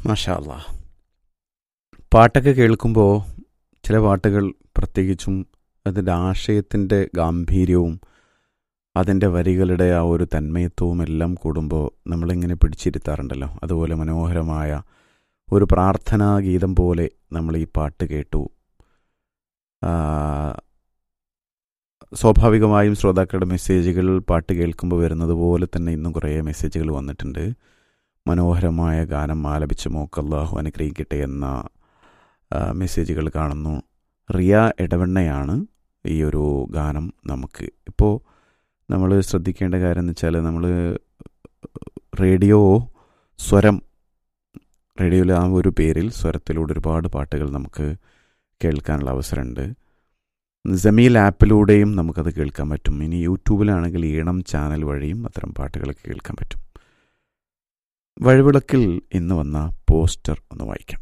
മാഷാല്ല പാട്ടൊക്കെ കേൾക്കുമ്പോൾ ചില പാട്ടുകൾ പ്രത്യേകിച്ചും അതിൻ്റെ ആശയത്തിൻ്റെ ഗാംഭീര്യവും അതിൻ്റെ വരികളുടെ ആ ഒരു തന്മയത്വവും എല്ലാം കൂടുമ്പോൾ നമ്മളിങ്ങനെ പിടിച്ചിരുത്താറുണ്ടല്ലോ അതുപോലെ മനോഹരമായ ഒരു പ്രാർത്ഥനാ ഗീതം പോലെ നമ്മൾ ഈ പാട്ട് കേട്ടു ആ, സ്വാഭാവികമായും ശ്രോതാക്കളുടെ മെസ്സേജുകൾ പാട്ട് കേൾക്കുമ്പോൾ വരുന്നത് പോലെ തന്നെ ഇന്നും കുറേ മെസ്സേജുകൾ വന്നിട്ടുണ്ട് മനോഹരമായ ഗാനം ആലപിച്ച് മോക്കല്ലാഹു അനുഗ്രഹിക്കട്ടെ എന്ന ആ, മെസ്സേജുകൾ കാണുന്നു റിയ ഇടവണ്ണയാണ് ഈ ഒരു ഗാനം നമുക്ക് ഇപ്പോൾ നമ്മൾ ശ്രദ്ധിക്കേണ്ട കാര്യം എന്ന് വെച്ചാൽ നമ്മൾ റേഡിയോ സ്വരം റേഡിയോയിൽ ആ ഒരു പേരിൽ സ്വരത്തിലൂടെ ഒരുപാട് പാട്ടുകൾ നമുക്ക് കേൾക്കാനുള്ള അവസരമുണ്ട് ജമീൽ ആപ്പിലൂടെയും നമുക്കത് കേൾക്കാൻ പറ്റും ഇനി യൂട്യൂബിലാണെങ്കിൽ ഈണം ചാനൽ വഴിയും അത്തരം പാട്ടുകളൊക്കെ കേൾക്കാൻ പറ്റും വഴിവിളക്കിൽ ഇന്ന് വന്ന പോസ്റ്റർ ഒന്ന് വായിക്കാം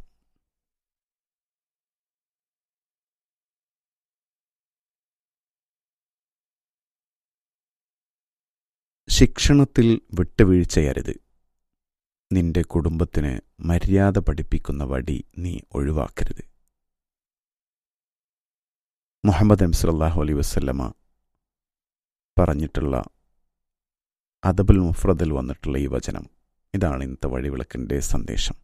ശിക്ഷണത്തിൽ വിട്ടുവീഴ്ചയരുത് നിന്റെ കുടുംബത്തിന് മര്യാദ പഠിപ്പിക്കുന്ന വടി നീ ഒഴിവാക്കരുത് മുഹമ്മദ് നബി സല്ലല്ലാഹു അലൈഹി വസല്ലമ പറഞ്ഞിട്ടുള്ള അദബുൽ മുഫ്രദിൽ വന്നിട്ടുള്ള ഈ വചനം ഇതാണ് ഇന്നത്തെ വഴിവിളക്കിൻ്റെ സന്ദേശം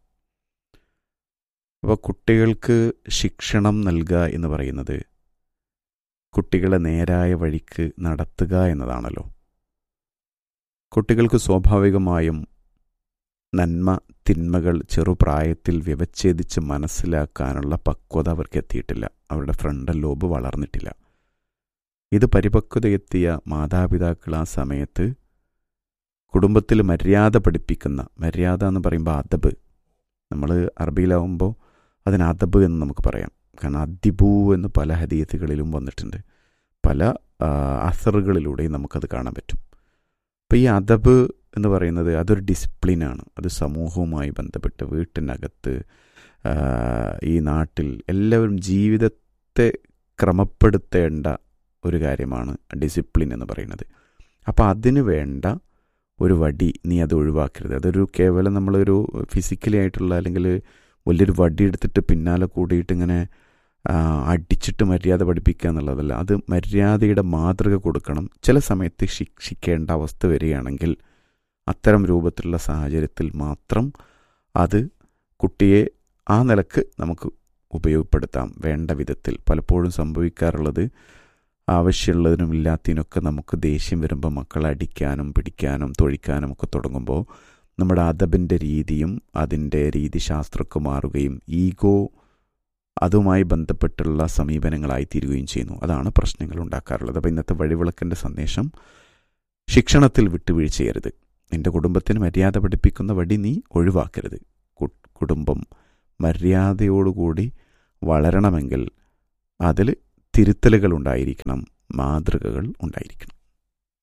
അപ്പോൾ കുട്ടികൾക്ക് ശിക്ഷണം നൽകുക എന്ന് പറയുന്നത് കുട്ടികളെ നേരായ വഴിക്ക് നടത്തുക എന്നതാണല്ലോ കുട്ടികൾക്ക് സ്വാഭാവികമായും നന്മ തിന്മകൾ ചെറുപ്രായത്തിൽ വ്യവച്ഛേദിച്ച് മനസ്സിലാക്കാനുള്ള പക്വത അവർക്ക് എത്തിയിട്ടില്ല അവരുടെ ഫ്രണ്ടൽ ലോബ് വളർന്നിട്ടില്ല ഇത് പരിപക്വതയെത്തിയ മാതാപിതാക്കൾ ആ സമയത്ത് കുടുംബത്തിൽ മര്യാദ പഠിപ്പിക്കുന്ന മര്യാദ എന്ന് പറയുമ്പോൾ അദബ് നമ്മൾ അറബിയിലാവുമ്പോൾ അതിന് അദബ് എന്ന് നമുക്ക് പറയാം കാരണം അദിബു എന്ന് പല ഹദീയത്തുകളിലും വന്നിട്ടുണ്ട് പല ആ, അസറുകളിലൂടെയും നമുക്കത് കാണാൻ പറ്റും അപ്പോൾ ഈ അദബ് എന്ന് പറയുന്നത് അതൊരു ഡിസിപ്ലിനാണ് അത് സമൂഹവുമായി ബന്ധപ്പെട്ട് വീട്ടിനകത്ത് ആ, ഈ നാട്ടിൽ എല്ലാവരും ജീവിതത്തെ ക്രമപ്പെടുത്തേണ്ട ഒരു കാര്യമാണ് ഡിസിപ്ലിൻ എന്ന് പറയുന്നത് അപ്പോൾ അതിന് വേണ്ട ഒരു വടി നീ അത് ഒഴിവാക്കരുത് അതൊരു കേവലം നമ്മളൊരു ഫിസിക്കലി ആയിട്ടുള്ള അല്ലെങ്കിൽ വലിയൊരു വടി എടുത്തിട്ട് പിന്നാലെ കൂടിയിട്ട് ഇങ്ങനെ ആ, അടിച്ചിട്ട് മര്യാദ പഠിപ്പിക്കുക എന്നുള്ളതല്ല അത് മര്യാദയുടെ മാതൃക കൊടുക്കണം ചില സമയത്ത് ശിക്ഷിക്കേണ്ട അവസ്ഥ വരികയാണെങ്കിൽ അത്തരം രൂപത്തിലുള്ള സാഹചര്യത്തിൽ മാത്രം അത് കുട്ടിയെ ആ നിലക്ക് നമുക്ക് ഉപയോഗപ്പെടുത്താം വേണ്ട വിധത്തിൽ പലപ്പോഴും സംഭവിക്കാറുള്ളത് ആവശ്യമുള്ളതിനും ഇല്ലാത്തതിനൊക്കെ നമുക്ക് ദേഷ്യം വരുമ്പോൾ മക്കളെ അടിക്കാനും പിടിക്കാനും തൊഴിക്കാനും ഒക്കെ തുടങ്ങുമ്പോൾ നമ്മുടെ അദബിൻ്റെ രീതിയും അതിൻ്റെ രീതിശാസ്ത്രമൊക്കെ മാറുകയും ഈഗോ അതുമായി ബന്ധപ്പെട്ടുള്ള സമീപനങ്ങളായി തീരുകയും ചെയ്യുന്നു അതാണ് പ്രശ്നങ്ങൾ ഉണ്ടാക്കാറുള്ളത് അപ്പോൾ ഇന്നത്തെ വഴിവിളക്കിൻ്റെ സന്ദേശം ശിക്ഷണത്തിൽ വിട്ടുവീഴ്ചയരുത് നിന്റെ കുടുംബത്തിന് മര്യാദ പഠിപ്പിക്കുന്ന വടി നീ ഒഴിവാക്കരുത് കു- കുടുംബം മര്യാദയോടുകൂടി വളരണമെങ്കിൽ അതിൽ തിരുത്തലുകൾ ഉണ്ടായിരിക്കണം മാതൃകകൾ ഉണ്ടായിരിക്കണം